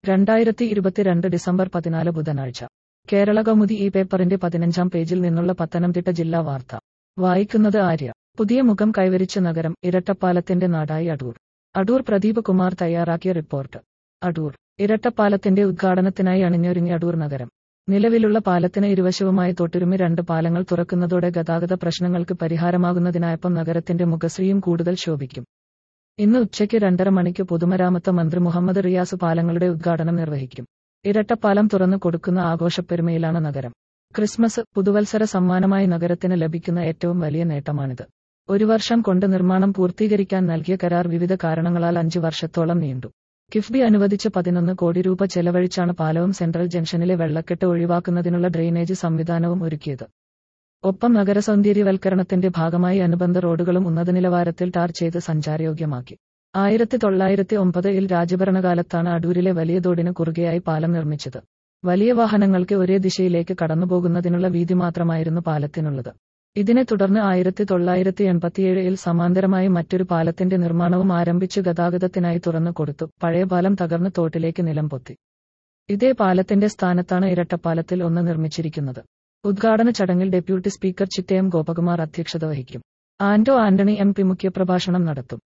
രണ്ടായിരത്തി ഇരുപത്തിരണ്ട് ഡിസംബർ പതിനാല് ബുധനാഴ്ച കേരള കൗമുദി ഈ പേപ്പറിന്റെ പതിനഞ്ചാം പേജിൽ നിന്നുള്ള പത്തനംതിട്ട ജില്ലാ വാർത്ത വായിക്കുന്നത് ആര്യ പുതിയ മുഖം കൈവരിച്ച നഗരം ഇരട്ടപ്പാലത്തിന്റെ നാടായി അടൂർ അടൂർ പ്രദീപ് കുമാർ തയ്യാറാക്കിയ റിപ്പോർട്ട് അടൂർ ഇരട്ടപ്പാലത്തിന്റെ ഉദ്ഘാടനത്തിനായി അണിഞ്ഞൊരുങ്ങി അടൂർ നഗരം നിലവിലുള്ള പാലത്തിന് ഇരുവശവുമായി തൊട്ടുരുമി രണ്ട് പാലങ്ങൾ തുറക്കുന്നതോടെ ഗതാഗത പ്രശ്നങ്ങൾക്ക് പരിഹാരമാകുന്നതിനായപ്പം നഗരത്തിന്റെ മുഖശ്രീയും കൂടുതൽ ശോഭിക്കും ഇന്ന് ഉച്ചയ്ക്ക് രണ്ടര മണിക്ക് പൊതുമരാമത്ത് മന്ത്രി മുഹമ്മദ് റിയാസ് പാലങ്ങളുടെ ഉദ്ഘാടനം നിർവഹിക്കും ഇരട്ടപ്പാലം തുറന്നു കൊടുക്കുന്ന ആഘോഷപ്പെരുമയിലാണ് നഗരം ക്രിസ്മസ് പുതുവത്സര സമ്മാനമായി നഗരത്തിന് ലഭിക്കുന്ന ഏറ്റവും വലിയ നേട്ടമാണിത് ഒരു വർഷം കൊണ്ട് നിർമ്മാണം പൂർത്തീകരിക്കാൻ നൽകിയ കരാർ വിവിധ കാരണങ്ങളാൽ അഞ്ചു വർഷത്തോളം നീണ്ടു കിഫ്ബി അനുവദിച്ച് പതിനൊന്ന് കോടി രൂപ ചെലവഴിച്ചാണ് പാലവും സെൻട്രൽ ജംഗ്ഷനിലെ വെള്ളക്കെട്ട് ഒഴിവാക്കുന്നതിനുള്ള ഡ്രെയിനേജ് സംവിധാനവും ഒരുക്കിയത് ഒപ്പം നഗരസൗന്ദര്യവൽക്കരണത്തിന്റെ ഭാഗമായി അനുബന്ധ റോഡുകളും ഉന്നത നിലവാരത്തിൽ ടാർ ചെയ്ത് സഞ്ചാരയോഗ്യമാക്കി ആയിരത്തി തൊള്ളായിരത്തി ഒമ്പതിൽ രാജഭരണകാലത്താണ് അടൂരിലെ വലിയ തോടിന് കുറുകെയായി പാലം നിർമ്മിച്ചത് വലിയ വാഹനങ്ങൾക്ക് ഒരേ ദിശയിലേക്ക് കടന്നുപോകുന്നതിനുള്ള വീതി മാത്രമായിരുന്നു പാലത്തിനുള്ളത് ഇതിനെ തുടർന്ന് ആയിരത്തി തൊള്ളായിരത്തി എൺപത്തിയേഴിൽ സമാന്തരമായി മറ്റൊരു പാലത്തിന്റെ നിർമ്മാണവും ആരംഭിച്ച് ഗതാഗതത്തിനായി തുറന്നു കൊടുത്തു പഴയ പാലം തകർന്ന് തോട്ടിലേക്ക് നിലംപൊത്തി ഇതേ പാലത്തിന്റെ സ്ഥാനത്താണ് ഇരട്ടപ്പാലത്തിൽ ഒന്ന് നിർമ്മിച്ചിരിക്കുന്നത് ഉദ്ഘാടന ചടങ്ങിൽ ഡെപ്യൂട്ടി സ്പീക്കർ ചിറ്റയം ഗോപകുമാർ അധ്യക്ഷത വഹിക്കും ആന്റോ ആന്റണി എം പി മുഖ്യപ്രഭാഷണം നടത്തും